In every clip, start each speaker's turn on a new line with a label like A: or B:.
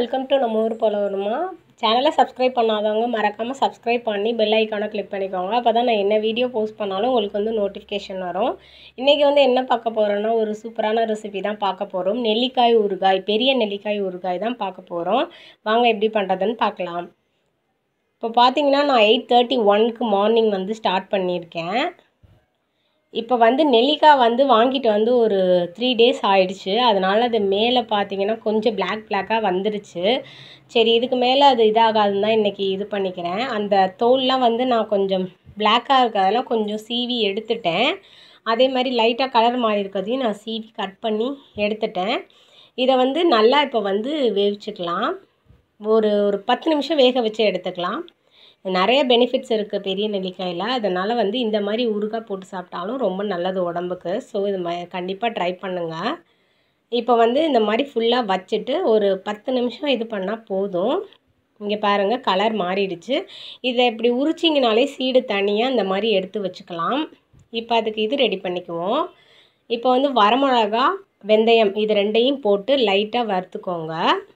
A: welcome to நம்ம ஊர் போல வருமா சேனலை சப்ஸ்கிரைப் பண்ணாதவங்க மறக்காமல் சப்ஸ்கிரைப் பண்ணி பெல் ஐக்கானை கிளிக் பண்ணிக்கோங்க அப்போ தான் நான் என்ன வீடியோ போஸ்ட் பண்ணாலும் உங்களுக்கு வந்து நோட்டிஃபிகேஷன் வரும் இன்றைக்கி வந்து என்ன பார்க்க போகிறோன்னா ஒரு சூப்பரான ரெசிபி தான் பார்க்க போகிறோம் நெல்லிக்காய் ஊறுகாய் பெரிய நெல்லிக்காய் ஊறுகாய் தான் பார்க்க போகிறோம் வாங்க எப்படி பண்ணுறதுன்னு பார்க்கலாம் இப்போ பார்த்தீங்கன்னா நான் எயிட் தேர்ட்டி ஒன்க்கு மார்னிங் வந்து ஸ்டார்ட் பண்ணியிருக்கேன் இப்போ வந்து நெல்லிக்காய் வந்து வாங்கிட்டு வந்து ஒரு த்ரீ டேஸ் ஆயிடுச்சு அதனால் அது மேலே பார்த்தீங்கன்னா கொஞ்சம் பிளாக் பிளாக்காக வந்துருச்சு சரி இதுக்கு மேலே அது இதாகாதுன்னு தான் இன்றைக்கி இது பண்ணிக்கிறேன் அந்த தோல்லாம் வந்து நான் கொஞ்சம் பிளாக்காக இருக்கிறதெல்லாம் கொஞ்சம் சீவி எடுத்துட்டேன் அதே மாதிரி லைட்டாக கலர் மாறி இருக்கிறதையும் நான் சீவி கட் பண்ணி எடுத்துட்டேன் இதை வந்து நல்லா இப்போ வந்து வேவிச்சுக்கலாம் ஒரு ஒரு பத்து நிமிஷம் வேக வச்சு எடுத்துக்கலாம் நிறைய பெனிஃபிட்ஸ் இருக்குது பெரிய நெல்லிக்காயில் அதனால் வந்து இந்த மாதிரி ஊறுகாய் போட்டு சாப்பிட்டாலும் ரொம்ப நல்லது உடம்புக்கு ஸோ இது ம கண்டிப்பாக ட்ரை பண்ணுங்கள் இப்போ வந்து இந்த மாதிரி ஃபுல்லாக வச்சுட்டு ஒரு பத்து நிமிஷம் இது பண்ணால் போதும் இங்கே பாருங்கள் கலர் மாறிடுச்சு இதை இப்படி உரிச்சிங்கனாலே சீடு தனியாக இந்த மாதிரி எடுத்து வச்சுக்கலாம் இப்போ அதுக்கு இது ரெடி பண்ணிக்குவோம் இப்போ வந்து வரமிளகா வெந்தயம் இது ரெண்டையும் போட்டு லைட்டாக வறுத்துக்கோங்க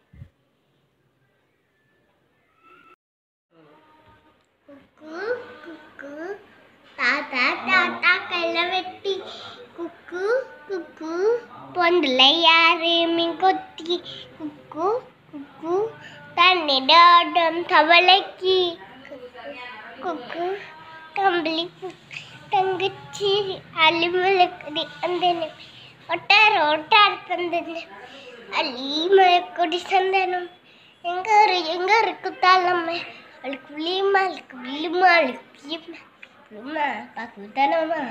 B: குக்கு குக்கு தாத்தா தாத்தா கையில வெட்டி குக்கு குக்கு பொந்துல யாரு மீன் கொத்தி குக்கு குக்கு தன்னிடாடம் தவளைக்கு குக்கு கம்பளி தங்கச்சி அலிமலக்கடி அந்த ஒட்டார ஒட்டார தந்தது அலிமலக்கடி சந்தனம் எங்க இரு- எங்க இருக்கு தலைமை அவளுக்கு விளியுமா அவளுக்கு விளியுமா அவளுக்கு விளியுமா விளியுமா பார்க்க விட்டானோமா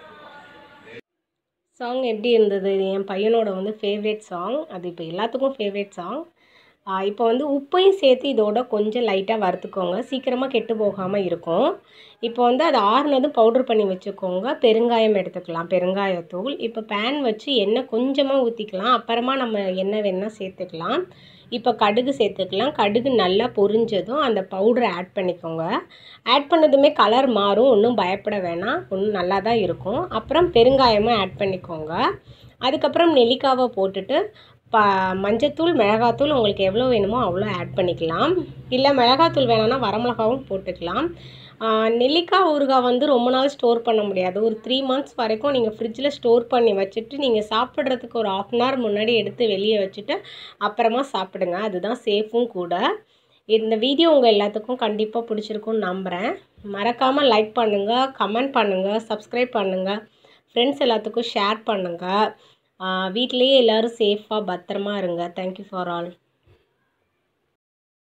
A: சாங் எப்படி இருந்தது இது என் பையனோட வந்து ஃபேவரட் சாங் அது இப்போ எல்லாத்துக்கும் ஃபேவரட் சாங் இப்போ வந்து உப்பையும் சேர்த்து இதோட கொஞ்சம் லைட்டாக வறுத்துக்கோங்க சீக்கிரமாக கெட்டு போகாமல் இருக்கும் இப்போ வந்து அது ஆறுனதும் பவுடர் பண்ணி வச்சுக்கோங்க பெருங்காயம் எடுத்துக்கலாம் பெருங்காயத்தூள் இப்போ பேன் வச்சு எண்ணெய் கொஞ்சமாக ஊற்றிக்கலாம் அப்புறமா நம்ம எண்ணெய் வேணால் சேர்த்துக்கலாம் இப்போ கடுகு சேர்த்துக்கலாம் கடுகு நல்லா பொரிஞ்சதும் அந்த பவுடரை ஆட் பண்ணிக்கோங்க ஆட் பண்ணதுமே கலர் மாறும் ஒன்றும் பயப்பட வேணாம் ஒன்றும் நல்லா தான் இருக்கும் அப்புறம் பெருங்காயமும் ஆட் பண்ணிக்கோங்க அதுக்கப்புறம் நெல்லிக்காவை போட்டுட்டு ப மஞ்சத்தூள் மிளகாத்தூள் உங்களுக்கு எவ்வளோ வேணுமோ அவ்வளோ ஆட் பண்ணிக்கலாம் இல்லை மிளகாத்தூள் வேணாம்னா வரமிளகாவும் போட்டுக்கலாம் ஆஹ் நெல்லிக்காய் ஊறுகாய் வந்து ரொம்ப நாள் ஸ்டோர் பண்ண முடியாது ஒரு த்ரீ மந்த்ஸ் வரைக்கும் நீங்கள் ஃப்ரிட்ஜில் ஸ்டோர் பண்ணி வச்சுட்டு நீங்கள் சாப்பிட்றதுக்கு ஒரு ஆஃப் அன் ஹவர் முன்னாடி எடுத்து வெளியே வச்சுட்டு அப்புறமா சாப்பிடுங்க அதுதான் சேஃபும் கூட இந்த வீடியோ உங்கள் எல்லாத்துக்கும் கண்டிப்பாக பிடிச்சிருக்கும்னு நம்புகிறேன் மறக்காமல் லைக் பண்ணுங்கள் கமெண்ட் பண்ணுங்கள் சப்ஸ்கிரைப் பண்ணுங்கள் ஃப்ரெண்ட்ஸ் எல்லாத்துக்கும் ஷேர் பண்ணுங்கள் வீட்டிலேயே எல்லோரும் சேஃபாக பத்திரமா இருங்க தேங்க்யூ ஃபார் ஆல்